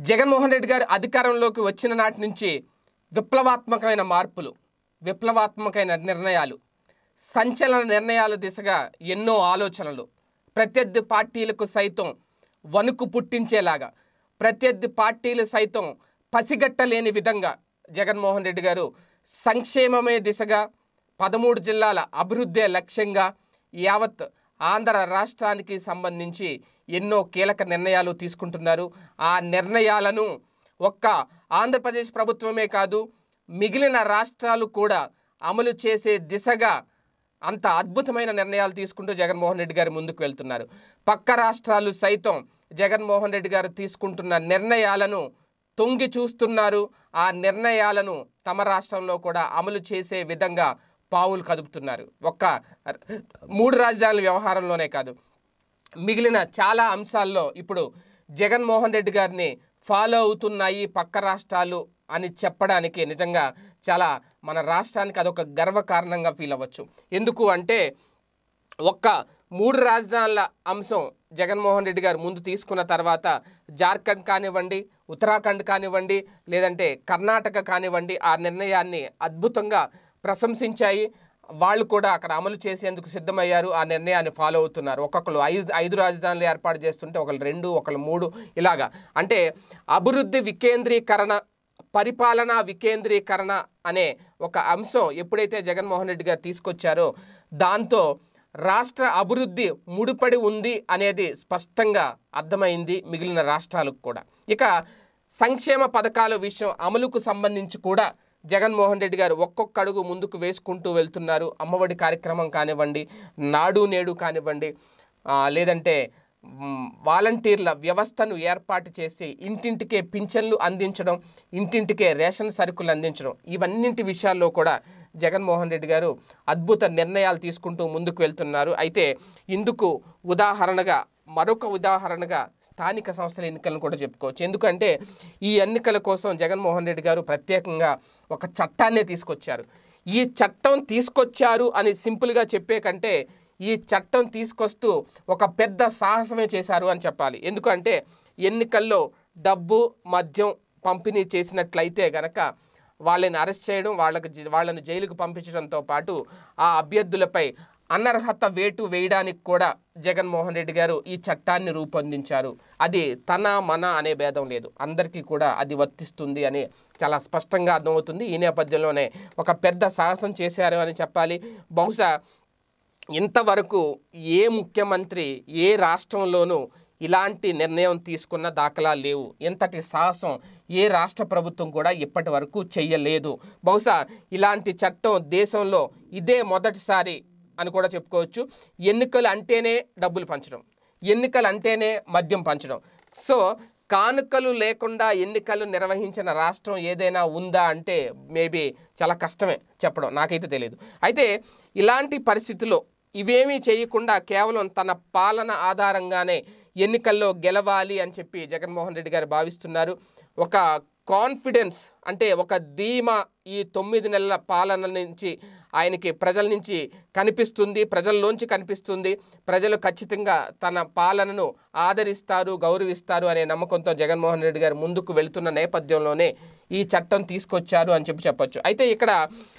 జగన్మోహన్ రెడ్డి గారు అధికారంలోకి వచ్చిన నాటి నుంచి విప్లవాత్మకమైన మార్పులు విప్లవాత్మకమైన నిర్ణయాలు సంచలన నిర్ణయాల దిశగా ఎన్నో ఆలోచనలు ప్రత్యర్థి పార్టీలకు సైతం వణుకు పుట్టించేలాగా ప్రత్యర్థి పార్టీలు సైతం పసిగట్టలేని విధంగా జగన్మోహన్ రెడ్డి గారు సంక్షేమమే దిశగా పదమూడు జిల్లాల అభివృద్ధే లక్ష్యంగా యావత్ ఆంధ్ర రాష్ట్రానికి సంబంధించి ఎన్నో కీలక నిర్ణయాలు తీసుకుంటున్నారు ఆ నిర్ణయాలను ఒక్క ఆంధ్రప్రదేశ్ ప్రభుత్వమే కాదు మిగిలిన రాష్ట్రాలు కూడా అమలు చేసే దిశగా అంత అద్భుతమైన నిర్ణయాలు తీసుకుంటూ జగన్మోహన్ రెడ్డి గారు ముందుకు వెళ్తున్నారు పక్క రాష్ట్రాలు సైతం జగన్మోహన్ రెడ్డి గారు తీసుకుంటున్న నిర్ణయాలను తొంగి చూస్తున్నారు ఆ నిర్ణయాలను తమ రాష్ట్రంలో కూడా అమలు చేసే విధంగా పావులు కదుపుతున్నారు ఒక్క మూడు రాజధానుల వ్యవహారంలోనే కాదు మిగిలిన చాలా అంశాల్లో ఇప్పుడు జగన్మోహన్ రెడ్డి గారిని ఫాలో అవుతున్నాయి పక్క రాష్ట్రాలు అని చెప్పడానికి నిజంగా చాలా మన రాష్ట్రానికి అదొక గర్వకారణంగా ఫీల్ అవ్వచ్చు ఎందుకు అంటే ఒక్క మూడు రాజధానుల అంశం జగన్మోహన్ రెడ్డి గారు ముందు తీసుకున్న తర్వాత జార్ఖండ్ కానివ్వండి ఉత్తరాఖండ్ కానివ్వండి లేదంటే కర్ణాటక కానివ్వండి ఆ నిర్ణయాన్ని అద్భుతంగా ప్రశంసించాయి వాళ్ళు కూడా అక్కడ అమలు చేసేందుకు సిద్ధమయ్యారు ఆ నిర్ణయాన్ని ఫాలో అవుతున్నారు ఒక్కొక్కరు ఐదు ఐదు రాజధానులు ఏర్పాటు చేస్తుంటే ఒకళ్ళు రెండు ఒకళ్ళు మూడు ఇలాగా అంటే అభివృద్ధి వికేంద్రీకరణ పరిపాలనా వికేంద్రీకరణ అనే ఒక అంశం ఎప్పుడైతే జగన్మోహన్ రెడ్డి గారు తీసుకొచ్చారో దాంతో రాష్ట్ర అభివృద్ధి ముడిపడి ఉంది అనేది స్పష్టంగా అర్థమైంది మిగిలిన రాష్ట్రాలకు కూడా ఇక సంక్షేమ పథకాల విషయం అమలుకు సంబంధించి కూడా జగన్మోహన్ రెడ్డి గారు ఒక్కొక్క అడుగు ముందుకు వేసుకుంటూ వెళ్తున్నారు అమ్మఒడి కార్యక్రమం కానివ్వండి నాడు నేడు కానివ్వండి ఆ, లేదంటే మ్, వాలంటీర్ల వ్యవస్థను ఏర్పాటు చేసి ఇంటింటికే పింఛన్లు అందించడం ఇంటింటికే రేషన్ సరుకులు అందించడం ఇవన్నింటి విషయాల్లో కూడా జగన్మోహన్ రెడ్డి గారు అద్భుత నిర్ణయాలు తీసుకుంటూ ముందుకు వెళ్తున్నారు అయితే ఇందుకు ఉదాహరణగా మరొక ఉదాహరణగా స్థానిక సంస్థల ఎన్నికలను కూడా చెప్పుకోవచ్చు ఎందుకంటే ఈ ఎన్నికల కోసం జగన్మోహన్ రెడ్డి గారు ప్రత్యేకంగా ఒక చట్టాన్నే తీసుకొచ్చారు ఈ చట్టం తీసుకొచ్చారు అని సింపుల్గా చెప్పే కంటే ఈ చట్టం తీసుకొస్తూ ఒక పెద్ద సాహసమే చేశారు అని చెప్పాలి ఎందుకంటే ఎన్నికల్లో డబ్బు మద్యం పంపిణీ చేసినట్లయితే గనక వాళ్ళని అరెస్ట్ చేయడం వాళ్ళకి జ- వాళ్ళను జైలుకు పంపించడంతో పాటు ఆ అభ్యర్థులపై అనర్హత వేటు వేయడానికి కూడా జగన్మోహన్ రెడ్డి గారు ఈ చట్టాన్ని రూపొందించారు అది తన మన అనే భేదం లేదు అందరికీ కూడా అది వర్తిస్తుంది అని చాలా స్పష్టంగా అర్థమవుతుంది ఈ నేపథ్యంలోనే ఒక పెద్ద సాహసం చేశారు అని చెప్పాలి బహుశా ఇంతవరకు ఏ ముఖ్యమంత్రి ఏ రాష్ట్రంలోనూ ఇలాంటి నిర్ణయం తీసుకున్న దాఖలాలు లేవు ఇంతటి సాహసం ఏ రాష్ట్ర ప్రభుత్వం కూడా ఇప్పటి వరకు చెయ్యలేదు బహుశా ఇలాంటి చట్టం దేశంలో ఇదే మొదటిసారి అని కూడా చెప్పుకోవచ్చు ఎన్నికలు అంటేనే డబ్బులు పంచడం ఎన్నికలు అంటేనే మద్యం పంచడం సో కానుకలు లేకుండా ఎన్నికలు నిర్వహించిన రాష్ట్రం ఏదైనా ఉందా అంటే మేబీ చాలా కష్టమే చెప్పడం నాకైతే తెలియదు అయితే ఇలాంటి పరిస్థితుల్లో ఇవేమీ చేయకుండా కేవలం తన పాలన ఆధారంగానే ఎన్నికల్లో గెలవాలి అని చెప్పి జగన్మోహన్ రెడ్డి గారు భావిస్తున్నారు ఒక కాన్ఫిడెన్స్ అంటే ఒక ధీమా ఈ తొమ్మిది నెలల పాలన నుంచి ఆయనకి ప్రజల నుంచి కనిపిస్తుంది ప్రజల్లోంచి కనిపిస్తుంది ప్రజలు ఖచ్చితంగా తన పాలనను ఆదరిస్తారు గౌరవిస్తారు అనే నమ్మకంతో జగన్మోహన్ రెడ్డి గారు ముందుకు వెళ్తున్న నేపథ్యంలోనే ఈ చట్టం తీసుకొచ్చారు అని చెప్పి చెప్పొచ్చు అయితే ఇక్కడ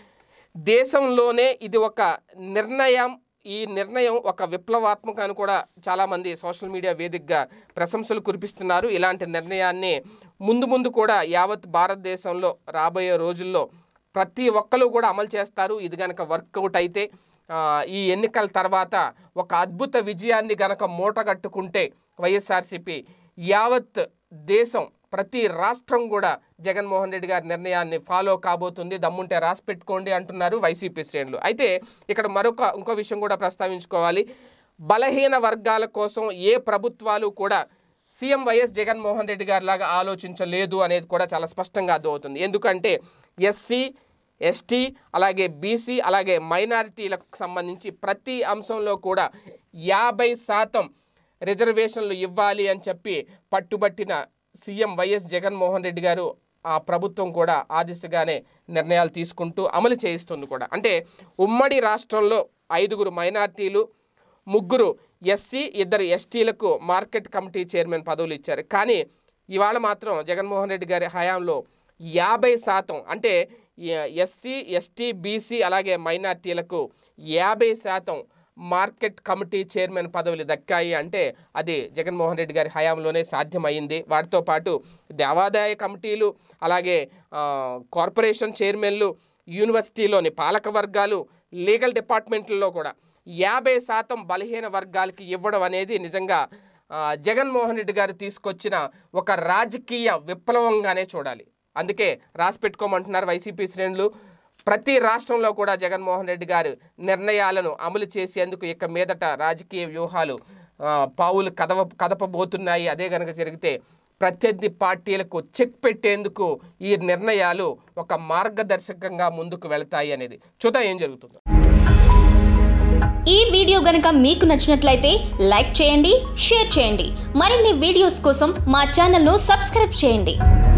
దేశంలోనే ఇది ఒక నిర్ణయం ఈ నిర్ణయం ఒక విప్లవాత్మక అని కూడా చాలామంది సోషల్ మీడియా వేదికగా ప్రశంసలు కురిపిస్తున్నారు ఇలాంటి నిర్ణయాన్ని ముందు ముందు కూడా యావత్ భారతదేశంలో రాబోయే రోజుల్లో ప్రతి ఒక్కరు కూడా అమలు చేస్తారు ఇది గనక వర్కౌట్ అయితే ఆ, ఈ ఎన్నికల తర్వాత ఒక అద్భుత విజయాన్ని గనక మూటగట్టుకుంటే వైఎస్ఆర్సీపీ యావత్ దేశం ప్రతి రాష్ట్రం కూడా జగన్మోహన్ రెడ్డి గారి నిర్ణయాన్ని ఫాలో కాబోతుంది దమ్ముంటే రాసి పెట్టుకోండి అంటున్నారు వైసీపీ శ్రేణులు అయితే ఇక్కడ మరొక ఇంకో విషయం కూడా ప్రస్తావించుకోవాలి బలహీన వర్గాల కోసం ఏ ప్రభుత్వాలు కూడా సీఎం వైఎస్ జగన్మోహన్ రెడ్డి గారి లాగా ఆలోచించలేదు అనేది కూడా చాలా స్పష్టంగా అర్థమవుతుంది ఎందుకంటే ఎస్సీ ఎస్టీ అలాగే బీసీ అలాగే మైనారిటీలకు సంబంధించి ప్రతి అంశంలో కూడా యాభై శాతం రిజర్వేషన్లు ఇవ్వాలి అని చెప్పి పట్టుబట్టిన సీఎం వైఎస్ జగన్మోహన్ రెడ్డి గారు ఆ ప్రభుత్వం కూడా ఆ దిశగానే నిర్ణయాలు తీసుకుంటూ అమలు చేయిస్తుంది కూడా అంటే ఉమ్మడి రాష్ట్రంలో ఐదుగురు మైనార్టీలు ముగ్గురు ఎస్సీ ఇద్దరు ఎస్టీలకు మార్కెట్ కమిటీ చైర్మన్ పదవులు ఇచ్చారు కానీ ఇవాళ మాత్రం జగన్మోహన్ రెడ్డి గారి హయాంలో యాభై శాతం అంటే ఎస్సీ ఎస్టీ బీసీ అలాగే మైనార్టీలకు యాభై శాతం మార్కెట్ కమిటీ చైర్మన్ పదవులు దక్కాయి అంటే అది జగన్మోహన్ రెడ్డి గారి హయాంలోనే సాధ్యమైంది వాటితో పాటు దేవాదాయ కమిటీలు అలాగే ఆ, కార్పొరేషన్ చైర్మన్లు యూనివర్సిటీలోని పాలక వర్గాలు లీగల్ డిపార్ట్మెంట్లలో కూడా యాభై శాతం బలహీన వర్గాలకి ఇవ్వడం అనేది నిజంగా ఆ, జగన్మోహన్ రెడ్డి గారు తీసుకొచ్చిన ఒక రాజకీయ విప్లవంగానే చూడాలి అందుకే రాసి పెట్టుకోమంటున్నారు వైసీపీ శ్రేణులు ప్రతి రాష్ట్రంలో కూడా జగన్మోహన్ రెడ్డి గారు నిర్ణయాలను అమలు చేసేందుకు ఇక మీదట రాజకీయ వ్యూహాలు ఆ, పావులు కదవ కదపబోతున్నాయి అదే కనుక జరిగితే ప్రత్యర్థి పార్టీలకు చెక్ పెట్టేందుకు ఈ నిర్ణయాలు ఒక మార్గదర్శకంగా ముందుకు వెళతాయి అనేది చూద్దాం ఏం జరుగుతుందో ఈ వీడియో గనుక మీకు నచ్చినట్లయితే లైక్ చేయండి షేర్ చేయండి మరిన్ని వీడియోస్ కోసం మా ఛానల్ను సబ్స్క్రైబ్ చేయండి